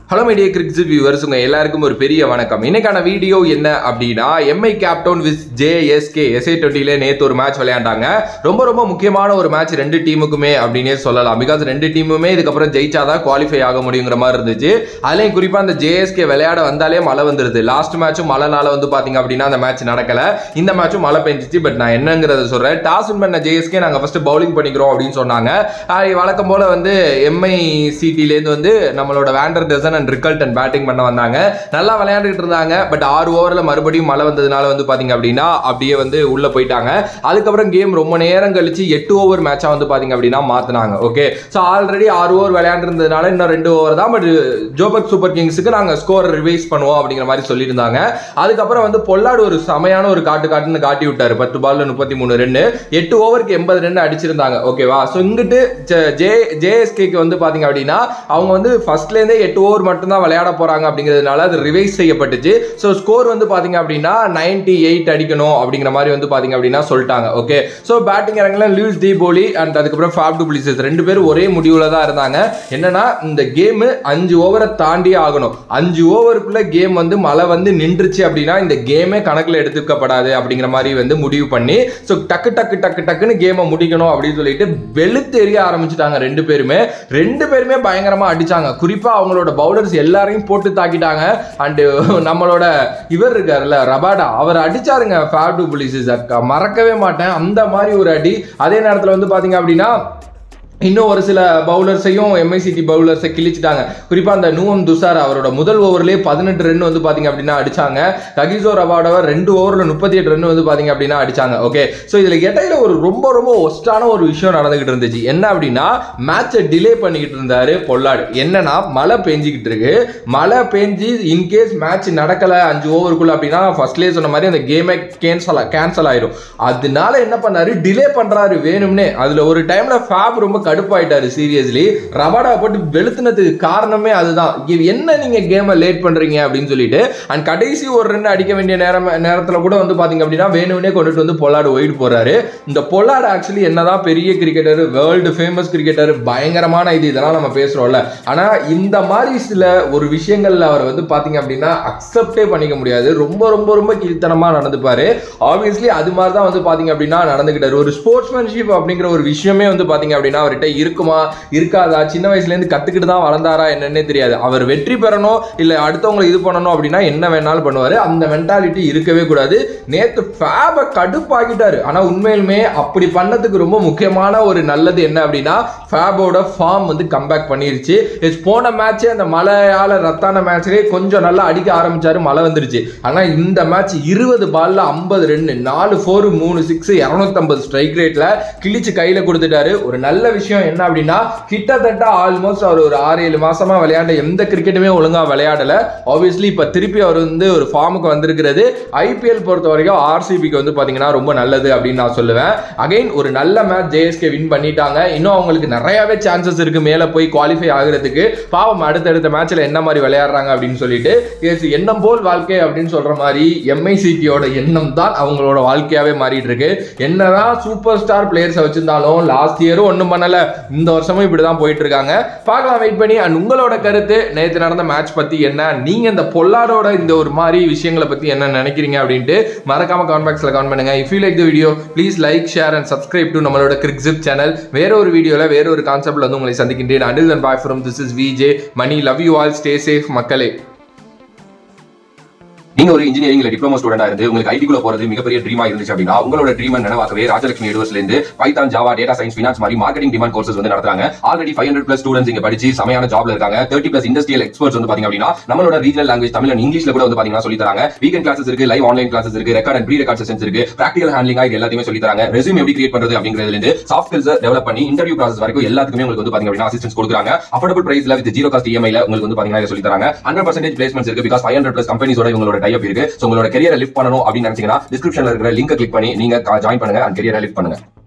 hello media கிரிக்ஸ் viewers உங்க எல்லாருக்கும் ஒரு பெரிய வணக்கம் இன்னைக்கான வீடியோ என்ன அப்படின்னா MI Cape Town with JSK SA டுவெண்ட்டில நேற்று ஒரு மேட்ச் விளையாண்டாங்க ரொம்ப ரொம்ப முக்கியமான ஒரு மேட்ச் ரெண்டு டீமுக்குமே அப்படின்னே சொல்லலாம் பிகாஸ் ரெண்டு டீமுமே இதுக்கப்புறம் ஜெயிச்சாதான் குவாலிஃபை ஆக முடியுங்கிற மாதிரி இருந்துச்சு அதுலேயும் குறிப்பாக அந்த ஜேஎஸ்கே விளையாட வந்தாலே மழை வந்துருது லாஸ்ட் மேட்சும் மழைனால வந்து பார்த்தீங்க அப்படின்னா அந்த மேட்ச் நடக்கல இந்த மேட்சும் மழை பெஞ்சிச்சு பட் நான் என்னங்கிறத சொல்றேன் டாஸ் வின் பண்ண ஜேஎஸ்கே நாங்கள் ஃபர்ஸ்ட் பவுலிங் பண்ணிக்கிறோம் அப்படின்னு சொன்னாங்க ஆஹ் வழக்கம் போல வந்து எம்ஐ சிட்டிலேருந்து வந்து நம்மளோட van der Dussen and Rickelton batting பண்ண வந்தாங்க நல்லா விளையாண்டுட்டு இருந்தாங்க பட் ஆறு ஓவரில் மறுபடியும் மழை வந்ததுனால வந்து பார்த்தீங்க அப்படின்னா அப்படியே வந்து உள்ளே போயிட்டாங்க அதுக்கப்புறம் கேம் ரொம்ப நேரம் கழிச்சு எட்டு ஓவர் மேட்சாக வந்து பார்த்தீங்க அப்படின்னா மாற்றினாங்க ஓகே ஸோ ஆல்ரெடி ஆறு ஓவர் விளையாண்டுருந்ததுனால இன்னும் ரெண்டு ஓவர் தான் பட் ஜோபக் சூப்பர் கிங்ஸுக்கு நாங்கள் ஸ்கோர் ரிவைஸ் பண்ணுவோம் அப்படிங்கிற மாதிரி சொல்லியிருந்தாங்க அதுக்கப்புறம் வந்து பொல்லாடு ஒரு செமையான ஒரு காட்டு காட்டுன்னு காட்டி விட்டாரு பத்து பால்ல முப்பத்தி மூணு ரன்னு எட்டு ஓவருக்கு எண்பது ரன் அடிச்சிருந்தாங்க ஓகேவா ஸோ இங்கிட்டு ஜே ஜேஎஸ்கேக்கு வந்து பார்த்தீங்க அப்படின்னா அவங்க வந்து ஃபர்ஸ்ட்லேருந்தே எட்டு ஓவர் மட்டும்தான் விளையாட போறாங்க அப்படிங்கிறதுனால அது ரிவைஸ் செய்யப்பட்டுச்சு ஸோ ஸ்கோர் வந்து பார்த்தீங்க அப்படின்னா நைன்டி எயிட் அடிக்கணும் அப்படிங்கிற மாதிரி வந்து பார்த்தீங்க அப்படின்னா சொல்லிட்டாங்க ஓகே ஸோ பேட்டிங் இறங்கல லூஸ் டி போலி அண்ட் அதுக்கப்புறம் ஃபேப் டுப்ளிசஸ் ரெண்டு பேரும் ஒரே முடிவில் தான் இருந்தாங்க என்னன்னா இந்த கேமு அஞ்சு ஓவரை தாண்டி ஆகணும் அஞ்சு ஓவருக்குள்ள கேம் வந்து மழை வந்து நின்றுச்சு அப்படின்னா இந்த கேமே கணக்கில் எடுத்துக்கப்படாது அப்படிங்கிற மாதிரி வந்து முடிவு பண்ணி ஸோ டக்கு டக்கு டக்கு டக்குன்னு கேமை முடிக்கணும் அப்படின்னு சொல்லிட்டு வெளுத்து எறிய ஆரம்பிச்சிட்டாங்க ரெண்டு பேருமே ரெண்டு பேருமே பயங்கரமா அடிச்சாங்க குறிப்பா அவங்களோட பவுலர்ஸ் எல்லாரையும் போட்டு தாக்கிட்டாங்க அண்டு நம்மளோட இவர் இருக்காருல்ல ரபாடா அவர் அடிச்சாருங்க ஃபேப் டு புலிசஸ் மறக்கவே மாட்டேன் அந்த மாதிரி ஒரு அடி அதே நேரத்தில் வந்து பாத்தீங்க அப்படின்னா இன்னும் ஒரு சில பவுலர்ஸையும் எம்ஐசிடி பவுலர்ஸை கிழிச்சிட்டாங்க குறிப்பாக அந்த நூவம் துசார் அவரோட முதல் ஓவர்லேயே பதினெட்டு ரன் வந்து பார்த்தீங்க அப்படின்னா அடிச்சாங்க ககிசோ ரபாடவர் ரெண்டு ஓவரில் முப்பத்தி எட்டு ரன் வந்து பார்த்தீங்க அப்படின்னா அடிச்சாங்க ஓகே ஸோ இதில் இடையில ஒரு ரொம்ப ரொம்ப ஒஸ்டான ஒரு விஷயம் நடந்துகிட்டு இருந்துச்சு என்ன அப்படின்னா மேட்சை டிலே பண்ணிக்கிட்டு இருந்தாரு பொல்லாடு என்னன்னா மழை பெஞ்சிக்கிட்டு இருக்கு மழை பெஞ்சு இன்கேஸ் மேட்ச் நடக்கலை அஞ்சு ஓவருக்குள்ள அப்படின்னா ஃபர்ஸ்ட்லேயே சொன்ன மாதிரி அந்த கேமே கேன்சல் கேன்சல் ஆயிரும் அதனால என்ன பண்ணாரு டிலே பண்றாரு வேணும்னே அதுல ஒரு டைம்ல ஃபேப் ரொம்ப கடுப்பாயிட்டாரு சீரியஸ்லி ரபாடா போட்டு வெளுத்துனதுக்கு காரணமே அதுதான் இது என்ன நீங்க கேமை லேட் பண்றீங்க அப்படின்னு சொல்லிட்டு அண்ட் கடைசி ஒரு ரன் அடிக்க வேண்டிய நேரம் நேரத்துல கூட வந்து பாத்தீங்க அப்படின்னா வேணும்னே கொண்டுட்டு வந்து பொல்லாடு ஒயிட் போறாரு இந்த பொல்லாடு ஆக்சுவலி என்னதான் பெரிய கிரிக்கெட்டர் வேர்ல்டு ஃபேமஸ் கிரிக்கெட்டர் பயங்கரமான இது இதெல்லாம் நம்ம பேசுறோம்ல ஆனா இந்த மாதிரி சில ஒரு விஷயங்கள்ல அவர் வந்து பாத்தீங்க அப்படின்னா அக்செப்டே பண்ணிக்க முடியாது ரொம்ப ரொம்ப ரொம்ப கீழ்த்தனமா நடந்துப்பாரு ஆப்வியஸ்லி அது மாதிரி தான் வந்து பாத்தீங்க அப்படின்னா நடந்துக்கிட்டாரு ஒரு ஸ்போர்ட்ஸ்மேன்ஷிப் அப்படிங்கிற ஒரு விஷயமே வந்து பாத்தீங்க அப்படின்னா அவர்கிட்ட இருக்குமா இருக்காதா சின்ன வயசுல இருந்து கத்துக்கிட்டு தான் வளர்ந்தாரா என்னன்னே தெரியாது அவர் வெற்றி பெறணும் இல்ல அடுத்தவங்களை இது பண்ணணும் அப்படின்னா என்ன வேணாலும் பண்ணுவாரு அந்த மென்டாலிட்டி இருக்கவே கூடாது நேத்து ஃபேப கடுப்பாக்கிட்டாரு ஆனா உண்மையிலுமே அப்படி பண்ணதுக்கு ரொம்ப முக்கியமான ஒரு நல்லது என்ன அப்படின்னா ஃபேபோட ஃபார்ம் வந்து கம்பேக் பண்ணிருச்சு Yes, போன மேட்ச் அந்த மழையால ரத்தான மேட்ச்லேயே கொஞ்சம் நல்லா அடிக்க ஆரம்பிச்சாரு மழை வந்துருச்சு ஆனா இந்த மேட்ச் இருபது பால்ல ஐம்பது ரெண்டு நாலு ஃபோர் மூணு சிக்ஸ் இரநூத்தம்பது ஸ்ட்ரைக் ரேட்ல கிழிச்சு கையில கொடுத்துட்டாரு ஒரு நல்ல விஷயம் என்ன அப்படின்னா கிட்டத்தட்ட ஆல்மோஸ்ட் அவர் ஒரு ஆறு ஏழு மாசமா விளையாண்ட எந்த கிரிக்கெட்டுமே ஒழுங்கா விளையாடல ஆப்வியஸ்லி இப்ப திருப்பி அவர் வந்து ஒரு ஃபார்முக்கு வந்திருக்கிறது ஐபிஎல் பொறுத்த வரைக்கும் ஆர்சிபிக்கு வந்து பாத்தீங்கன்னா ரொம்ப நல்லது அப்படின்னு நான் சொல்லுவேன் அகைன் ஒரு நல்ல மேட்ச் ஜேஎஸ்கே வின் பண்ணிட்டாங்க இன்னும் அவங்களுக்கு நிறையவே சான்சஸ் இருக்கு மேல போய் குவாலிஃபை ஆகுறதுக்கு பாவம் அடுத்தடுத்த மேட்ச்ல என்ன மாதிரி விளையாடுறாங்க அப்படின்னு சொல்லிட்டு yes, எண்ணம் போல் வாழ்க்கை அப்படின்னு சொல்ற மாதிரி எம்ஐ சிட்டியோட எண்ணம் தான் அவங்களோட வாழ்க்கையாவே மாறிட்டு இருக்கு என்னதான் சூப்பர் ஸ்டார் பிளேயர்ஸை வச்சிருந்தாலும் லாஸ்ட் இயரும் ஒன்றும் பண்ணல இந்த வருஷமும் இப்படி தான் போயிட்டு இருக்காங்க பார்க்கலாம் வெயிட் பண்ணி அண்ட் உங்களோட கருத்து நேற்று நடந்த மேட்ச் பத்தி என்ன நீங்க இந்த பொல்லாடோட இந்த ஒரு மாதிரி விஷயங்களை பத்தி என்ன நினைக்கிறீங்க அப்படின்ட்டு மறக்காம கமெண்ட் பாக்ஸ்ல கமெண்ட் பண்ணுங்க if you like the video please like share and subscribe to நம்மளோட கிரிக்ஸிப் சேனல் வேற ஒரு வீடியோல வேற ஒரு கான்செப்ட்ல வந்து உங்களை சந்திக்கின்றேன் until and bye from this is VJ Mani love you all stay safe மக்களே நீங்க ஒரு இன்ஜினியரிங் இல்ல டிப்ளமோ ஸ்டூடெண்டா இருந்து உங்களுக்கு ஐடிக்குள்ள போறது மிகப்பெரிய ட்ரீமா இருந்துச்சு அப்படின்னா உங்களோட ட்ரீம் நினைவாக்கவே ராஜலட்சுமி யூனிவர்ஸ்ல இருந்து Python Java data science finance மாதிரி மார்க்கெட்டிங் டிமாண்ட் கோர்சஸ் வந்து நடத்துறாங்க already five hundred plus students இங்க படிச்சு செமையான ஜாப்ல இருக்காங்க தேர்ட்டி பிளஸ் இண்டஸ்ட்ரியல் எக்ஸ்பர்ட்ஸ் வந்து பாத்தீங்க அப்படின்னா நம்மளோட ரீஜனல் லாங்குவேஜ் தமிழ் அண்ட் இங்கிலீஷ்ல கூட வந்து பாத்தீங்கன்னா சொல்லி தராங்க வீக்கெண்ட் கிளாஸஸ் இருக்கு லைவ் ஆன்லைன் கிளாஸஸ் இருக்கு record and pre record sessions இருக்கு பிராக்டிகல் ஹேண்ட்லிங் இது எல்லாத்தையுமே சொல்லி தராங்க ரெஸ்யூம் எப்படி கிரியேட் பண்றது அப்படிங்கிறதுல இருந்து சாஃப்ட் ஸ்கில்ஸ் டெவலப் பண்ணி இன்டர்வியூ ப்ராசஸ் வரைக்கும் எல்லாத்துக்குமே உங்களுக்கு வந்து பாத்தீங்க அப்படின்னா அசிஸ்டன்ஸ் கொடுக்குறாங்க அஃபோர்டபுள் பிரைஸ்ல வித் ஜீரோ காஸ்ட் இஎம்ஐல உங்களுக்கு வந்து பாத்தீங்கன்னா இதை சொல்லி தராங்க ஹண்ட்ரட் பர்சன்டேஜ் பிளேஸ்மெண்ட்ஸ் இருக்கு பிகாஸ் ஃபைவ் ஹண்ட்ரட் பிளஸ் கம்பெனிஸோட உங்களோட டைப் இருக்கு So உங்களோட கரியரை லிஃப்ட் பண்ணணும் அப்படின்னு நினைச்சீங்கன்னா டிஸ்கிரிப்ஷன்ல இருக்கிற லிங்க் கிளிக் பண்ணி நீங்க ஜாயின் பண்ணுங்க அண்ட் கரியரை லிஃப்ட் பண்ணுங்க